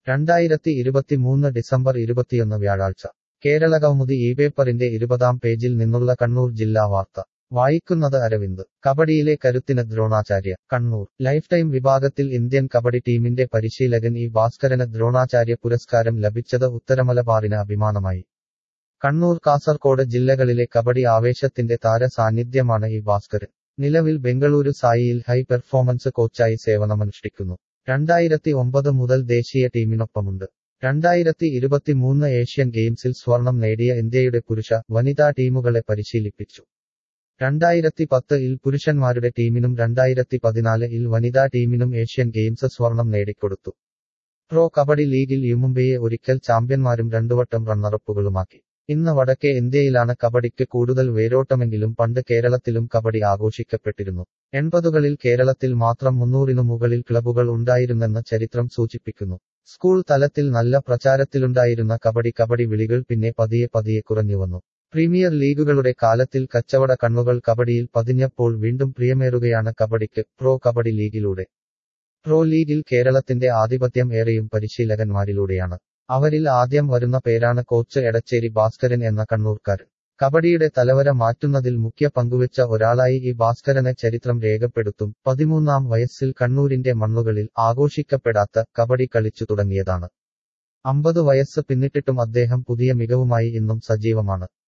രണ്ടായിരത്തി ഇരുപത്തിമൂന്ന് ഡിസംബർ ഇരുപത്തിയൊന്ന് വ്യാഴാഴ്ച കേരളകൗമുദി ഈ പേപ്പറിന്റെ ഇരുപതാം പേജിൽ നിന്നുള്ള കണ്ണൂർ ജില്ലാ വാർത്ത വായിക്കുന്നത് അരവിന്ദ് കബഡിയിലെ കരുത്തിന് ദ്രോണാചാര്യ കണ്ണൂർ ലൈഫ് ടൈം വിഭാഗത്തിൽ ഇന്ത്യൻ കബഡി ടീമിന്റെ പരിശീലകൻ ഇ ഭാസ്കരന് ദ്രോണാചാര്യ പുരസ്കാരം ലഭിച്ചത് ഉത്തരമലബാറിന് അഭിമാനമായി കണ്ണൂർ കാസർകോട് ജില്ലകളിലെ കബഡി ആവേശത്തിന്റെ താര സാന്നിധ്യമാണ് ഈ ഭാസ്കരൻ നിലവിൽ ബംഗളൂരു സായിയിൽ ഹൈ പെർഫോമൻസ് കോച്ചായി സേവനമനുഷ്ഠിക്കുന്നു രണ്ടായിരത്തി ഒമ്പത് മുതൽ ദേശീയ ടീമിനൊപ്പമുണ്ട് രണ്ടായിരത്തി ഇരുപത്തിമൂന്ന് ഏഷ്യൻ ഗെയിംസിൽ സ്വർണം നേടിയ ഇന്ത്യയുടെ പുരുഷ വനിതാ ടീമുകളെ പരിശീലിപ്പിച്ചു രണ്ടായിരത്തി പത്ത് ഇൽ പുരുഷന്മാരുടെ ടീമിനും രണ്ടായിരത്തി പതിനാല് ഇൽ വനിതാ ടീമിനും ഏഷ്യൻ ഗെയിംസ് സ്വർണം നേടിക്കൊടുത്തു പ്രോ കബഡി ലീഗിൽ യുമുംബയെ ഒരിക്കൽ ചാമ്പ്യന്മാരും രണ്ടുവട്ടം റണ്ണറപ്പുകളുമാക്കി ഇന്ന് വടക്കേ ഇന്ത്യയിലാണ് കബഡിക്ക് കൂടുതൽ വേരോട്ടമെങ്കിലും പണ്ട് കേരളത്തിലും കബഡി ആഘോഷിക്കപ്പെട്ടിരുന്നു എൺപതുകളിൽ കേരളത്തിൽ മാത്രം മുന്നൂറിനു മുകളിൽ ക്ലബുകൾ ഉണ്ടായിരുന്നെന്ന് ചരിത്രം സൂചിപ്പിക്കുന്നു സ്കൂൾ തലത്തിൽ നല്ല പ്രചാരത്തിലുണ്ടായിരുന്ന കബഡി കബഡി വിളികൾ പിന്നെ പതിയെ പതിയെ കുറഞ്ഞുവന്നു പ്രീമിയർ ലീഗുകളുടെ കാലത്തിൽ കച്ചവട കണ്ണുകൾ കബഡിയിൽ പതിഞ്ഞപ്പോൾ വീണ്ടും പ്രിയമേറുകയാണ് കബഡിക്ക് പ്രോ കബഡി ലീഗിലൂടെ പ്രോ ലീഗിൽ കേരളത്തിന്റെ ആധിപത്യം ഏറെയും പരിശീലകന്മാരിലൂടെയാണ് അവരിൽ ആദ്യം വരുന്ന പേരാണ് കോച്ച് എടച്ചേരി ഭാസ്കരൻ എന്ന കണ്ണൂർക്കാരൻ കബഡിയുടെ തലവര മാറ്റുന്നതിൽ മുഖ്യ പങ്കുവച്ച ഒരാളായി ഈ ഭാസ്കരനെ ചരിത്രം രേഖപ്പെടുത്തും പതിമൂന്നാം വയസ്സിൽ കണ്ണൂരിന്റെ മണ്ണുകളിൽ ആഘോഷിക്കപ്പെടാത്ത കബഡി കളിച്ചു തുടങ്ങിയതാണ് അമ്പത് വയസ്സ് പിന്നിട്ടിട്ടും അദ്ദേഹം പുതിയ മികവുമായി ഇന്നും സജീവമാണ്